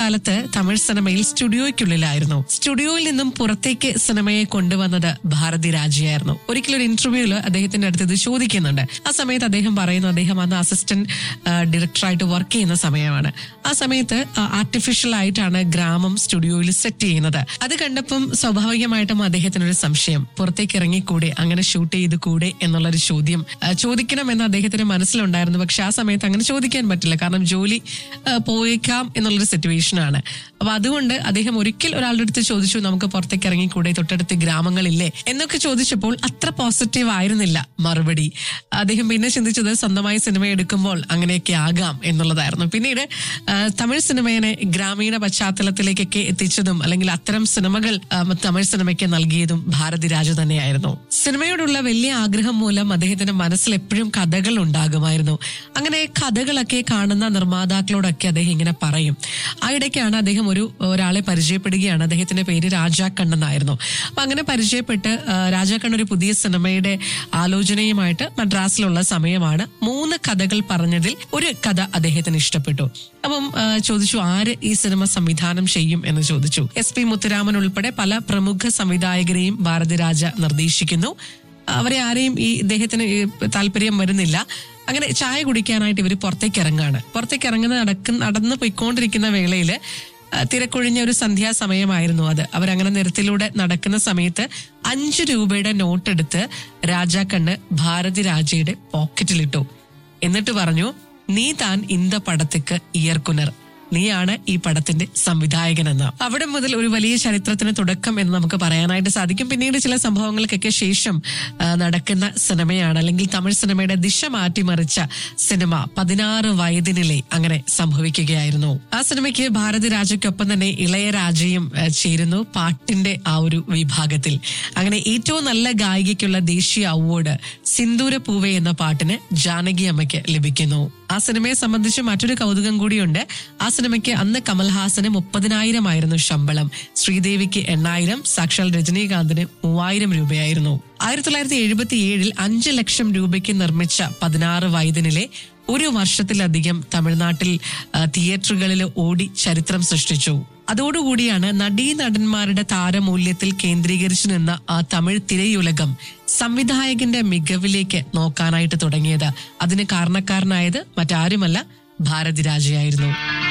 കാലത്ത് തമിഴ് സിനിമയിൽ സ്റ്റുഡിയോയ്ക്കുള്ളിലായിരുന്നു സ്റ്റുഡിയോയിൽ നിന്നും പുറത്തേക്ക് സിനിമയെ കൊണ്ടുവന്നത് ഭാരതി രാജയായിരുന്നു ഒരിക്കലും ഒരു ഇന്റർവ്യൂവിൽ അദ്ദേഹത്തിന്റെ അടുത്ത് ഇത് ചോദിക്കുന്നുണ്ട് ആ സമയത്ത് അദ്ദേഹം പറയുന്നു അദ്ദേഹം അന്ന് അസിസ്റ്റന്റ് ഡയറക്ടറായിട്ട് വർക്ക് ചെയ്യുന്ന സമയമാണ് ആ സമയത്ത് ആർട്ടിഫിഷ്യൽ ആയിട്ടാണ് ഗ്രാമം സ്റ്റുഡിയോയിൽ സെറ്റ് ചെയ്യുന്നത് അത് കണ്ടപ്പം സ്വാഭാവികമായിട്ടും അദ്ദേഹത്തിനൊരു സംശയം പുറത്തേക്ക് ഇറങ്ങിക്കൂടെ അങ്ങനെ ഷൂട്ട് ചെയ്ത് കൂടെ എന്നുള്ളൊരു ചോദ്യം ആ, ചോദിക്കണമെന്ന് അദ്ദേഹത്തിന് മനസ്സിലുണ്ടായിരുന്നു പക്ഷെ ആ സമയത്ത് അങ്ങനെ ചോദിക്കാൻ പറ്റില്ല കാരണം ജോലി ആ, പോയേക്കാം എന്നുള്ളൊരു സിറ്റുവേഷൻ ആണ് അപ്പൊ അതുകൊണ്ട് അദ്ദേഹം ഒരിക്കൽ ഒരാളുടെ അടുത്ത് ചോദിച്ചു നമുക്ക് പുറത്തേക്ക് ഇറങ്ങിക്കൂടെ തൊട്ടടുത്ത് ഗ്രാമങ്ങളില്ലേ എന്നൊക്കെ ചോദിച്ചപ്പോൾ അത്ര പോസിറ്റീവ് ആയിരുന്നില്ല മറുപടി അദ്ദേഹം പിന്നെ ചിന്തിച്ചത് സ്വന്തമായി സിനിമ എടുക്കുമ്പോൾ അങ്ങനെയൊക്കെ ആകാം എന്നുള്ളതായിരുന്നു പിന്നീട് ആ, തമിഴ് സിനിമയെ ഗ്രാമീണ പശ്ചാത്തലത്തിലേക്കൊക്കെ എത്തിച്ചതും അല്ലെങ്കിൽ അത്തരം സിനിമകൾ ആ, തമിഴ് സിനിമയ്ക്ക് നൽകിയതും ഭാരതി രാജ തന്നെയായിരുന്നു സിനിമയോടുള്ള വലിയ ആഗ്രഹം മൂലം അദ്ദേഹത്തിന്റെ മനസ്സിൽ എപ്പോഴും കഥകൾ ഉണ്ടാകുമായിരുന്നു അങ്ങനെ കഥകളൊക്കെ കാണുന്ന നിർമ്മാതാക്കളോടൊക്കെ അദ്ദേഹം ഇങ്ങനെ പറയും ആ ഇടയ്ക്കാണ് അദ്ദേഹം ഒരു ഒരാളെ പരിചയപ്പെടുകയാണ് അദ്ദേഹത്തിന്റെ പേര് രാജാക്കണ്ണൻ എന്നായിരുന്നു അപ്പൊ അങ്ങനെ പരിചയപ്പെട്ട് ആ, രാജാക്കണ്ണൻ ഒരു പുതിയ സിനിമയുടെ ആലോചനയുമായിട്ട് മദ്രാസിലുള്ള സമയമാണ് മൂന്ന് കഥകൾ പറഞ്ഞതിൽ ഒരു കഥ അദ്ദേഹത്തിന് ഇഷ്ടപ്പെട്ടു അപ്പം ആ, ചോദിച്ചു ആര് ഈ സിനിമ സംവിധാനം ചെയ്യും എന്ന് ചോദിച്ചു എസ് പി മുത്തുരാമൻ ഉൾപ്പെടെ പല പ്രമുഖ സംവിധായകരെയും ഭാരതിരാജ നിർദ്ദേശിക്കുന്നു അവരെ ആരെയും ഈ ഇദ്ദേഹത്തിന് ഈ താല്പര്യം വരുന്നില്ല അങ്ങനെ ചായ കുടിക്കാനായിട്ട് ഇവർ പുറത്തേക്ക് ഇറങ്ങാണ് പുറത്തേക്ക് ഇറങ്ങുന്ന നടക്കുന്ന നടന്ന് പോയിക്കൊണ്ടിരിക്കുന്ന വേളയില് ആ, തിരക്കൊഴിഞ്ഞ ഒരു സന്ധ്യാസമയമായിരുന്നു അത് അവരങ്ങനെ നിരത്തിലൂടെ നടക്കുന്ന സമയത്ത് അഞ്ചു രൂപയുടെ നോട്ട് എടുത്ത് രാജാക്കണ്ണ് ഭാരതി രാജയുടെ പോക്കറ്റിലിട്ടു എന്നിട്ട് പറഞ്ഞു നീ താൻ ഇന്ത പടത്തിക്ക് ഇയർക്കുനർ നീയാണ് ഈ പടത്തിന്റെ സംവിധായകനെന്ന് അവിടെ മുതൽ ഒരു വലിയ ചരിത്രത്തിന് തുടക്കം എന്ന് നമുക്ക് പറയാനായിട്ട് സാധിക്കും പിന്നീട് ചില സംഭവങ്ങൾക്കൊക്കെ ശേഷം ആ, നടക്കുന്ന സിനിമയാണ് അല്ലെങ്കിൽ തമിഴ് സിനിമയുടെ ദിശ മാറ്റിമറിച്ച സിനിമ പതിനാറ് വയതിനിലെ അങ്ങനെ സംഭവിക്കുകയായിരുന്നു ആ സിനിമയ്ക്ക് ഭാരതി രാജയ്ക്കൊപ്പം തന്നെ ഇളയരാജയും ആ, ചേരുന്നു പാട്ടിന്റെ ആ ഒരു വിഭാഗത്തിൽ അങ്ങനെ ഏറ്റവും നല്ല ഗായികയ്ക്കുള്ള ദേശീയ അവാർഡ് സിന്ദൂര പൂവേ എന്ന പാട്ടിന് ജാനകി അമ്മയ്ക്ക് ലഭിക്കുന്നു ആ സിനിമയെ സംബന്ധിച്ച് മറ്റൊരു കൗതുകം കൂടിയുണ്ട് ആ സിനിമയ്ക്ക് അന്ന് കമൽഹാസന് മുപ്പതിനായിരം ആയിരുന്നു ശമ്പളം ശ്രീദേവിക്ക് എണ്ണായിരം സാക്ഷാൽ രജനീകാന്തിന് മൂവായിരം രൂപയായിരുന്നു ആയിരത്തി തൊള്ളായിരത്തി എഴുപത്തി ഏഴിൽ അഞ്ച് ലക്ഷം രൂപയ്ക്ക് നിർമ്മിച്ച പതിനാറ് വയതിനിലെ ഒരു വർഷത്തിലധികം തമിഴ്നാട്ടിൽ ആ, തിയേറ്ററുകളിൽ ഓടി ചരിത്രം സൃഷ്ടിച്ചു അതോടുകൂടിയാണ് നടീ നടന്മാരുടെ താരമൂല്യത്തിൽ കേന്ദ്രീകരിച്ചു നിന്ന ആ തമിഴ് തിരയുലകം സംവിധായകന്റെ മികവിലേക്ക് നോക്കാനായിട്ട് തുടങ്ങിയത് അതിന് കാരണക്കാരനായത് മറ്റാരുമല്ല ഭാരതി രാജയായിരുന്നു